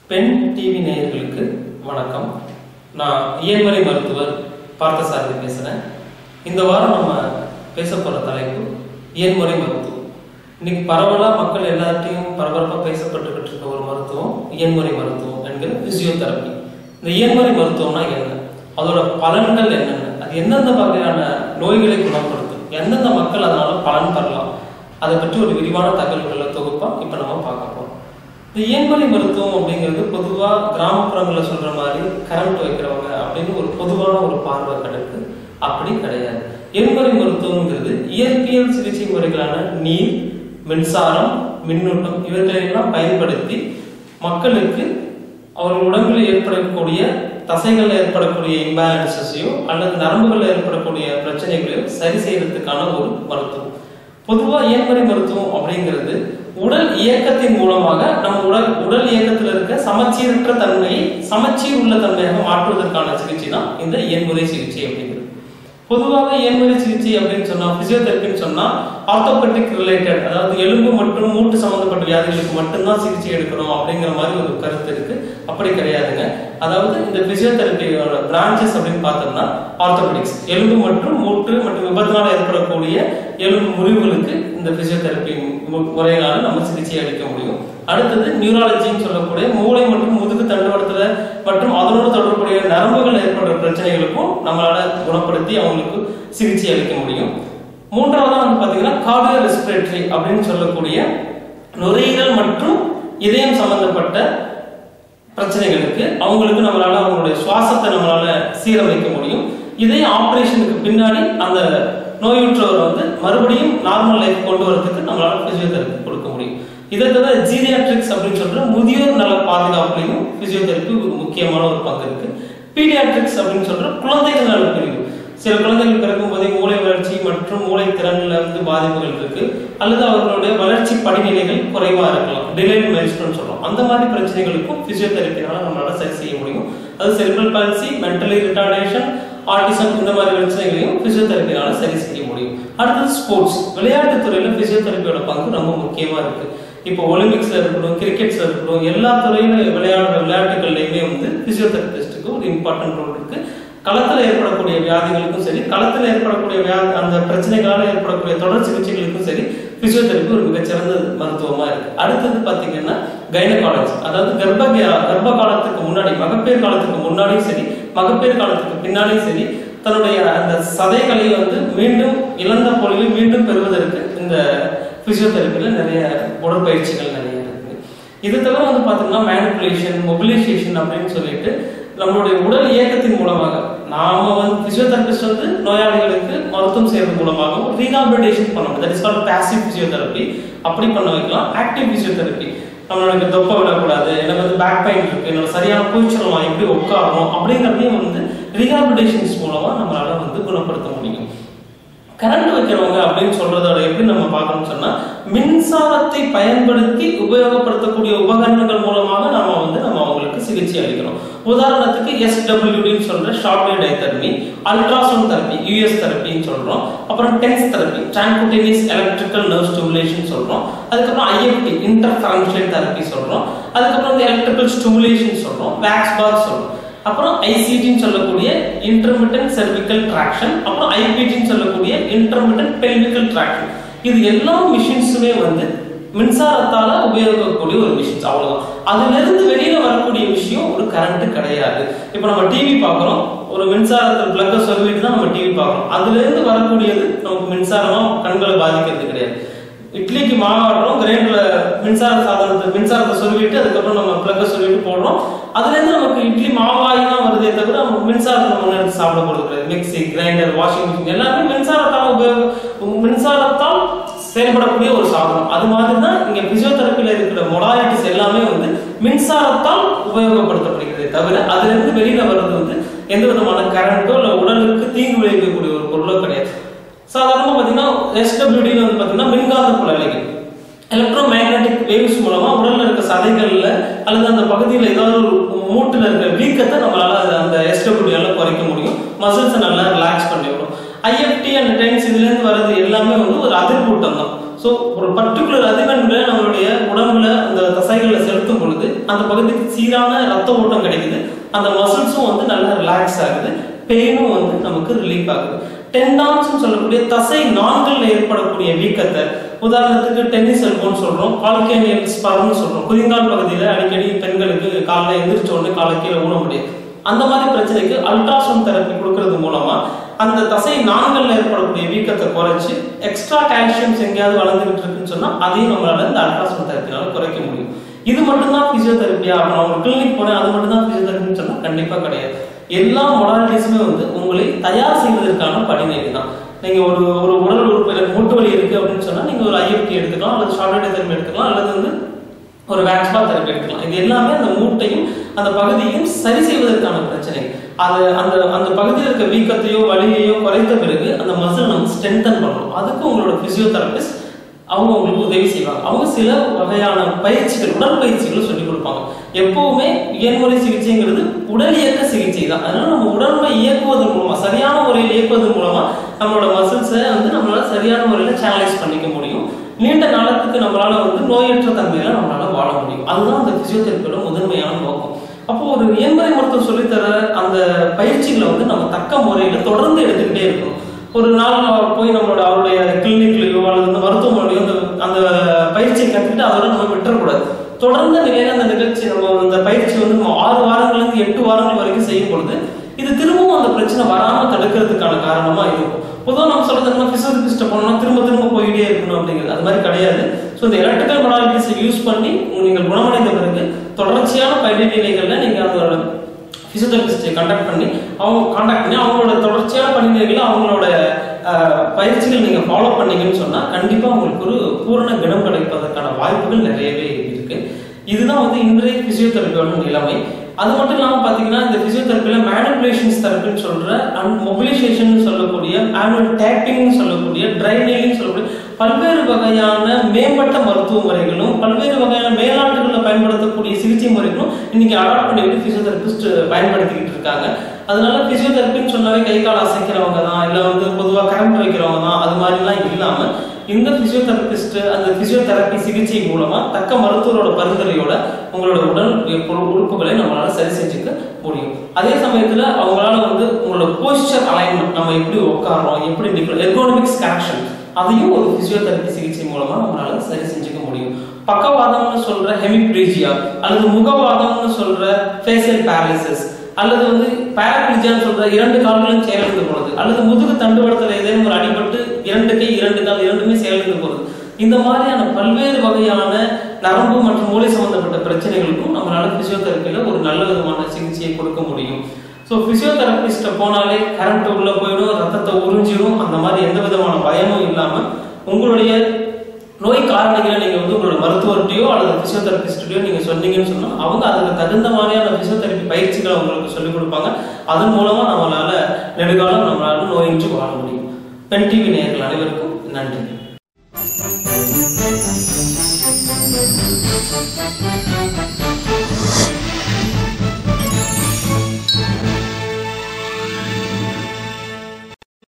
பெண் டிவி நேயர்களுக்கு வணக்கம் நான் இயன்முறை மருத்துவர் பார்த்தசாரதி பேசுகிறேன் இந்த வாரம் நம்ம பேச போகிற தலைப்பு இயன்முறை மருத்துவம் இன்னைக்கு பரவலாக மக்கள் எல்லார்ட்டையும் பரபரப்பாக பேசப்பட்டுக்கிட்டு இருக்க ஒரு மருத்துவம் இயன்முறை மருத்துவம் என்கிற பிசியோதெரப்பி இந்த இயன்முறை மருத்துவம்னா என்ன அதோட பலன்கள் என்னென்ன அது எந்தெந்த வகையான நோய்களை குணப்படுத்தும் எந்தெந்த மக்கள் அதனால பலன் பெறலாம் அதை பற்றி ஒரு விரிவான தகவல்களை தொகுப்பா இப்போ நம்ம பார்க்க போறோம் இந்த இயன்முறை மருத்துவம் அப்படிங்கிறது பொதுவாக கிராமப்புறங்களில் சொல்ற மாதிரி கரண்ட் வைக்கிறவங்க அப்படின்னு ஒரு பொதுவான ஒரு பார்வை கிடக்கு அப்படி கிடையாது இயன்முறை மருத்துவங்கிறது இயற்பியல் சிகிச்சை முறைகளான நீர் மின்சாரம் மின்னூட்டம் இவற்றையெல்லாம் பயன்படுத்தி மக்களுக்கு அவர்கள் உடம்பில் ஏற்படக்கூடிய தசைகளில் ஏற்படக்கூடிய இம்பேலன்சஸையோ அல்லது நரம்புகளில் ஏற்படக்கூடிய பிரச்சனைகளையோ சரி செய்யறதுக்கான ஒரு மருத்துவம் பொதுவா இயன்முறை மருத்துவம் அப்படிங்கிறது உடல் இயக்கத்தின் மூலமாக நம்ம உடல் உடல் இயக்கத்தில் இருக்க சமச்சீரற்ற தன்மையை சமச்சீர் உள்ள தன்மையாக மாற்றுவதற்கான சிகிச்சை தான் இந்த இயன்முறை சிகிச்சை அப்படிங்கிறது பொதுவாக இயன்முறை சிகிச்சை அப்படின்னு சொன்னா பிசியோதெரப்பின்னு சொன்னா ஆர்த்தோபெட்டிக் ரிலேட்டட் அதாவது எலும்பு மற்றும் மூட்டு சம்பந்தப்பட்ட வியாதிகளுக்கு மட்டும்தான் சிகிச்சை எடுக்கணும் அப்படிங்கிற மாதிரி ஒரு கருத்து இருக்கு அப்படி கிடையாதுங்க அதாவது இந்த பிசியோதெரப்பியோட பிரான்ச்சஸ் அப்படின்னு பார்த்தோம்னா ஆர்த்தோபெடிக்ஸ் எலும்பு மற்றும் மூட்டு மற்றும் விபத்தினால் ஏற்படக்கூடிய எலும்பு முறிவுகளுக்கு இந்த பிசியோதெரப்பி முறையினால நம்ம சிகிச்சை அளிக்க முடியும் அடுத்தது நியூராலஜின்னு சொல்லக்கூடிய மூளை மற்றும் முதுகு தண்டுவடத்துல மற்றும் அதனோடு தொடர்புடைய நரம்புகள் ஏற்படுற பிரச்சனைகளுக்கும் நம்மளால குணப்படுத்தி அவங்களுக்கு சிகிச்சை அளிக்க முடியும் மூன்றாவதா வந்து பாத்தீங்கன்னா கார்டியோ ரெஸ்பிரேட்டரி அப்படின்னு சொல்லக்கூடிய நுரையீரல் மற்றும் இதயம் சம்பந்தப்பட்ட பிரச்சனைகளுக்கு அவங்களுக்கு நம்மளால அவங்களுடைய சுவாசத்தை நம்மளால சீரமைக்க முடியும் இதே ஆபரேஷனுக்கு பின்னாடி அந்த நோயுற்றவரை வந்து மறுபடியும் நார்மல் லைஃப் கொண்டு வரதுக்கு நம்மளால பிசியோதெரப்பி கொடுக்க முடியும் இதை தவிர ஜீரியாட்ரிக்ஸ் அப்படின்னு சொல்ற முதியோர் நல பாதுகாப்புலையும் பிசியோதெரப்பி ஒரு முக்கியமான ஒரு பங்கு இருக்கு பீடியாட்ரிக்ஸ் அப்படின்னு சொல்ற குழந்தைகள் நல பிரிவு சில குழந்தைகள் பிறக்கும் போதே மூளை வளர்ச்சி மற்றும் மூளை திறன்ல வந்து பாதிப்புகள் இருக்கு அல்லது அவர்களுடைய வளர்ச்சி படிநிலைகள் குறைவா இருக்கலாம் டிலேட் மைல்ஸ்டோன் சொல்றோம் அந்த மாதிரி பிரச்சனைகளுக்கும் பிசியோதெரப்பினால நம்மளால சரி செய்ய முடியும் அது cerebral palsy mentally retardation autism இந்த மாதிரி பிரச்சனைகளையும் பிசியோதெரப்பினால சரி செய்ய முடியும் அடுத்தது ஸ்போர்ட்ஸ் விளையாட்டு துறையில பிசியோதெரப்பியோட பங்கு ரொம்ப முக்கியமா இருக்கு இப்போ ஒலிம்பிக்ஸ்ல இருக்கட்டும் கிரிக்கெட்ஸ்ல இருக்கட்டும் எல்லா துறையில விளையாடுற விளையாட்டுகள்லையுமே வந்து பிசியோதெரபிஸ்டுக்கு ஒரு இம்பார்ட்டன்ட் ரோல் இருக்கு களத்துல ஏற்படக்கூடிய வியாதிகளுக்கும் சரி களத்துல ஏற்படக்கூடிய வியாதி அந்த பிரச்சனைகளால ஏற்படக்கூடிய தொடர் சிகிச்சைகளுக்கும் சரி பிசியோதெரப்பி ஒரு மிகச்சிறந்த மருத்துவமா இருக்கு அடுத்தது பாத்தீங்கன்னா கைனகாலஜி அதாவது கர்ப்ப கர்ப்ப காலத்துக்கு முன்னாடி மகப்பேறு காலத்துக்கு முன்னாடியும் சரி மகப்பேறு காலத்துக்கு பின்னாடியும் சரி தன்னுடைய அந்த சதைகளை வந்து மீண்டும் இழந்த பொழுது மீண்டும் பெறுவதற்கு இந்த பிசியோதெரப்பில நிறைய உடற்பயிற்சிகள் நிறைய இருக்கு இது தவிர வந்து பாத்தீங்கன்னா மேனிப்புலேஷன் மொபிலைசேஷன் அப்படின்னு சொல்லிட்டு நம்மளுடைய உடல் இயக்கத்தின் மூலமாக நாம வந்து பிசியோதெரபிஸ்ட் வந்து நோயாளிகளுக்கு மருத்துவம் செய்யறது மூலமாகவும் ரீஹாபிலிட்டேஷன் பண்ணணும் that is call passive physiotherapy அப்படி பண்ண வைக்கலாம் ஆக்டிவ் பிசியோதெரப்பி நம்மளுக்கு தொப்பை விடக்கூடாது எனக்கு வந்து பேக் பெயின் இருக்கு என்னோட சரியான போய்ச்சலாம் எப்படி உட்காரணும் அப்படிங்கிறதையும் வந்து ரீஹாபிலிட்டேஷன்ஸ் மூலமா நம்மளால வந்து குணப்படுத்த முடியும் கரண்ட் வைக்கிறவங்க அப்படின்னு சொல்றதோட எப்படி நம்ம பார்க்கணும்னு சொன்னா மின்சாரத்தை பயன்படுத்தி உபயோகப்படுத்தக்கூடிய உபகரணங்கள் மூலமாக நம்ம வந்து நம்ம அவங்களுக்கு சிகிச்சை அளிக்கிறோம் உதாரணத்துக்கு எஸ்டபிள்யூடின்னு சொல்ற short wave diathermy ultrasound therapy US தெரப்பின்னு சொல்றோம் அப்புறம் TENS therapy transcutaneous electrical nerve stimulation சொல்றோம் அதுக்கப்புறம் ஐஎஃப்டி இன்டர்ஃபரன்ஷியல் தெரப்பி சொல்றோம் அதுக்கப்புறம் வந்து எலக்ட்ரிக்கல் ஸ்டிமுலேஷன் சொல்றோம் வேக்ஸ் பாத் சொல்றோம் அப்புறம் ஐசிடின்னு சொல்லக்கூடிய இன்டர்மிட்டன்ட் செர்விக்கல் ட்ராக்ஷன் அப்புறம் ஐபிடின்னு சொல்லக்கூடிய இன்டர்மிட்டன்ட் பெல்விக்கல் ட்ராக்ஷன் இது எல்லா மிஷின்ஸுமே வந்து மின்சாரத்தால உபயோகிக்கக்கூடிய ஒரு மிஷின்ஸ் அவ்வளவுதான் அதுல இருந்து வெளியில வரக்கூடிய விஷயம் ஒரு கரண்ட் கிடையாது இப்போ நம்ம டிவி பார்க்குறோம் ஒரு மின்சாரத்தை பிளக்க சொல்லிட்டு தான் நம்ம டிவி பார்க்குறோம் அதுல இருந்து வரக்கூடியது நமக்கு மின்சாரமா கண்களை பாதிக்கிறது கிடையாது இட்லிக்கு மாவாடுறோம் கிரைண்டர்ல மின்சார சாதனத்தை மின்சாரத்தை சொல்லிட்டு அதுக்கப்புறம் நம்ம பிளக்க சொல்லிட்டு போடுறோம் அதுல இருந்து நமக்கு இட்லி மாவாகி தான் வருதே தவிர நமக்கு மின்சாரத்தை நம்ம எடுத்து சாப்பிட போறது கிடையாது மிக்சி கிரைண்டர் வாஷிங் மிஷின் எல்லாமே மின்சாரத்தால் உபயோக மின்சாரத்தால் செயல்படக்கூடிய ஒரு சாதனம் அது மாதிரி தான் இங்க பிசியோதெரப்பில இருக்கிற மொடாலிட்டிஸ் எல்லாமே வந்து மின்சாரத்தால் உபயோகப்படுத்தப்படுகிறதே தவிர அதுல இருந்து வெளியில வர்றது வந்து எந்த விதமான கரண்டோ இல்ல உடலுக்கு தீங்கு விளைவிக்கக்கூடிய ஒரு பொருளோ கிடையாது சாதாரணமா பாத்தீங்கன்னா எஸ்டபிள்யூடின்னு வந்து பாத்தீங்கன்னா மின்காந்த புல அலைகள் எலக்ட்ரோ மேக்னட்டிக் வேவ்ஸ் மூலமா உடல்ல இருக்க சதைகள்ல அல்லது அந்த பகுதியில் ஏதாவது ஒரு மூட்டுல இருக்க வீக்கத்தை நம்மளால அந்த எஸ்டபிள்யூடியால குறைக்க முடியும் மசில்ஸை நல்லா ரிலாக்ஸ் பண்ணி விடும் ஐஎஃப்டி அண்ட் டென்ஸ் இதுல இருந்து வர்றது எல்லாமே வந்து ஒரு அதிர்வூட்டம் தான் ஸோ ஸோ ஒரு பர்டிகுலர் அதிர்வெண்களை நம்மளுடைய உடம்புல அந்த தசைகளை செலுத்தும் பொழுது அந்த பகுதிக்கு சீரான ரத்த ஓட்டம் கிடைக்குது அந்த மசில்ஸும் வந்து நல்லா ரிலாக்ஸ் ஆகுது பெயினும் வந்து நமக்கு ரிலீஃப் ஆகுது டெண்டான்ஸ் சொல்லக்கூடிய தசை நான்கள்ல ஏற்படக்கூடிய வீக்கத்தை உதாரணத்துக்கு டென்னிஸ் எல்போன்னு சொல்றோம் கால்கேனியல் ஸ்பர்ம்னு சொல்றோம் குதிங்கால் பகுதியில அடிக்கடி பெண்களுக்கு காலைல எந்திரிச்ச உடனே காலை கீழே ஊன முடியாது அந்த மாதிரி பிரச்சனைக்கு அல்ட்ராசவுண்ட் தெரப்பி கொடுக்கறது மூலமா அந்த தசை நான்கள்ல ஏற்படக்கூடிய வீக்கத்தை குறைச்சு எக்ஸ்ட்ரா கால்சியம்ஸ் எங்கேயாவது வளர்ந்துகிட்டு இருக்குன்னு சொன்னா அதையும் நம்மளால இந்த அல்ட்ராசவுண்ட் தெரப்பினால குறைக்க முடியும் இது மட்டும்தான் பிசியோதெரப்பியா நான் ஒரு கிளினிக் போனேன் அது மட்டும்தான் பிசியோதெரப்பின்னு சொன்னா கண்டிப்பா கிடையாது எல்லா மொடாலிட்டிஸுமே வந்து உங்களை தயார் செய்வதற்கான படிநிலை தான் நீங்க ஒரு ஒரு உடல் உறுப்பு எனக்கு மூட்டு வலி இருக்கு அப்படின்னு சொன்னா நீங்க ஒரு ஐஎஃப்டி எடுத்துக்கலாம் அல்லது ஷார்ட் தெரப்பி எடுத்துக்கலாம் அல்லது வந்து ஒரு வேக்ஸ்பால் தெரப்பி எடுத்துக்கலாம் இது எல்லாமே அந்த மூட்டையும் அந்த பகுதியும் சரி செய்வதற்கான பிரச்சனை அது அந்த அந்த பகுதியில் இருக்க வீக்கத்தையோ வலியையோ குறைத்த பிறகு அந்த மசில் நம்ம ஸ்ட்ரென்தன் பண்ணணும் அதுக்கு உங்களோட பிசியோதெரபிஸ்ட் அவங்க உங்களுக்கு உதவி செய்வாங்க அவங்க சில வகையான பயிற்சிகள் உடற்பயிற்சிகளை சொல்லி கொடுப்பாங்க எப்பவுமே இயன்முறை சிகிச்சைங்கிறது உடல் இயக்க சிகிச்சை தான் அதனால நம்ம உடம்பை இயக்குவதன் மூலமா சரியான முறையில் இயக்குவதன் மூலமா நம்மளோட மசில்ஸை வந்து நம்மளால சரியான முறையில் சேனலைஸ் பண்ணிக்க முடியும் நீண்ட காலத்துக்கு நம்மளால வந்து நோயற்ற தன்மையில நம்மளால வாழ முடியும் அதுதான் அந்த பிசியோதெரப்பியோட முதன்மையான நோக்கம் அப்போ ஒரு இயன்முறை மருத்துவம் சொல்லித்தர அந்த பயிற்சிகளை வந்து நம்ம தக்க முறையில தொடர்ந்து எடுத்துக்கிட்டே இருக்கணும் ஒரு நாள் நம்ம போய் நம்மளோட அவருடைய கிளினிக்லயோ அல்லது வந்து மருத்துவமனையோ அந்த அந்த பயிற்சியை கற்றுக்கிட்டு அதோட நம்ம விட்டுறக்கூடாது தொடர்ந்து நிலையில அந்த நிகழ்ச்சி நம்ம அந்த பயிற்சி வந்து நம்ம ஆறு வாரங்கள்ல இருந்து எட்டு வாரங்கள் வரைக்கும் செய்யும் பொழுது இது திரும்பவும் அந்த பிரச்சனை வராம தடுக்கிறதுக்கான காரணமா இருக்கும் பொதுவாக நம்ம சொல்றது என்ன பிசியோதெரபிஸ்ட போனோம்னா திரும்ப திரும்ப போயிட்டே இருக்கணும் அப்படிங்கிறது அது மாதிரி கிடையாது ஸோ இந்த எலக்ட்ரிக்கல் மொடாலிட்டிஸை யூஸ் பண்ணி நீங்கள் குணமடைந்த பிறகு தொடர்ச்சியான படிநிலைகள்ல நீங்க அதோட பிசியோதெரபிஸ்டை கான்டாக்ட் பண்ணி அவங்க கான்டாக்ட் பண்ணி அவங்களோட தொடர்ச்சியான பணிநிலைகளை அவங்களோட அஹ், பயிற்சிகள் நீங்க ஃபாலோ பண்ணீங்கன்னு சொன்னா கண்டிப்பா உங்களுக்கு ஒரு பூரண குணம் கிடைப்பதற்கான வாய்ப்புகள் நிறையவே இருக்கு இதுதான் வந்து இன்றைய பிசியோதெரபியோட நிலைமை அது மட்டும் இல்லாம பாத்தீங்கன்னா இந்த பிசியோதெரப்பில மேனிபுலேஷன்ஸ் தெரப்பின்னு சொல்ற அண்ட் மொபிலைசேஷன் சொல்லக்கூடிய மேனுவல் டேப்பிங் சொல்லக்கூடிய ட்ரைனிங் சொல்லக்கூடிய பல்வேறு வகையான மேம்பட்ட மருத்துவ முறைகளும் பல்வேறு வகையான மேலாண்டுகளில் பயன்படுத்தக்கூடிய சிகிச்சை முறைகளும் இன்னைக்கு அடாப்ட் பண்ணிட்டு பிசியோதெரபிஸ்ட் பயன்படுத்திக்கிட்டு இருக்காங்க அதனால பிசியோதெரப்பின்னு சொன்னாவே கை கால் அசைக்கிறவங்க தான் இல்லை வந்து பொதுவாக கரண்ட் வைக்கிறவங்க தான் அது மாதிரிலாம் இல்லாம இந்த பிசியோதெரபிஸ்ட் அந்த பிசியோதெரப்பி சிகிச்சை மூலமா தக்க மருத்துவரோட பரிந்துரையோட உங்களோட உடல் உறு- உறுப்புகளை நம்மளால சரி செஞ்சுக்க முடியும் அதே சமயத்துல அவங்களால வந்து உங்களோட போஸ்டர் அலைன்மெண்ட் நம்ம எப்படி உட்காரோம் எப்படி நிற்கிறோம் எர்கோனமிக்ஸ் கரெக்ஷன் அதையும் ஒரு பிசியோதெரப்பி சிகிச்சை மூலமா நம்மளால சரி செஞ்சுக்க முடியும் பக்கவாதம்னு சொல்ற ஹெமிப்ளீஜியா அல்லது முகவாதம்னு சொல்ற ஃபேசியல் பேரலிசிஸ் அல்லது வந்து பேரப்ளிஜியான்னு சொல்ற இரண்டு கால்களும் செயலிழந்து போறது அல்லது முதுகு தண்டுவடத்துல ஏதேனும் ஒரு அடிபட்டு இரண்டு கை இரண்டு கால் இரண்டுமே செயலிழந்து போறது இந்த மாதிரியான பல்வேறு வகையான நரம்பு மற்றும் மூளை சம்பந்தப்பட்ட பிரச்சனைகளுக்கும் நம்மளால பிசியோதெரப்பில ஒரு நல்ல விதமான சிகிச்சையை கொடுக்க முடியும் ஸோ பிசியோதெரபிஸ்ட போனாலே கரண்ட் உள்ள போயிடும் ரத்தத்தை உறிஞ்சிடும் அந்த மாதிரி எந்த விதமான பயமும் இல்லாம உங்களுடைய நோய் காரணிகளை நீங்க வந்து உங்களோட மருத்துவர்கிட்டயோ அல்லது பிசியோதெரபிஸ்டையோ நீங்க சொன்னீங்கன்னு சொன்னா அவங்க அதுக்கு தகுந்த மாதிரியான பிசியோதெரபி பயிற்சிகளை உங்களுக்கு சொல்லிக் கொடுப்பாங்க அதன் மூலமா நம்மளால நெடுகாலம் நம்மளால நோயின்றி வாழ முடியும் பென் டிவி நேயர்கள் அனைவருக்கும் நன்றி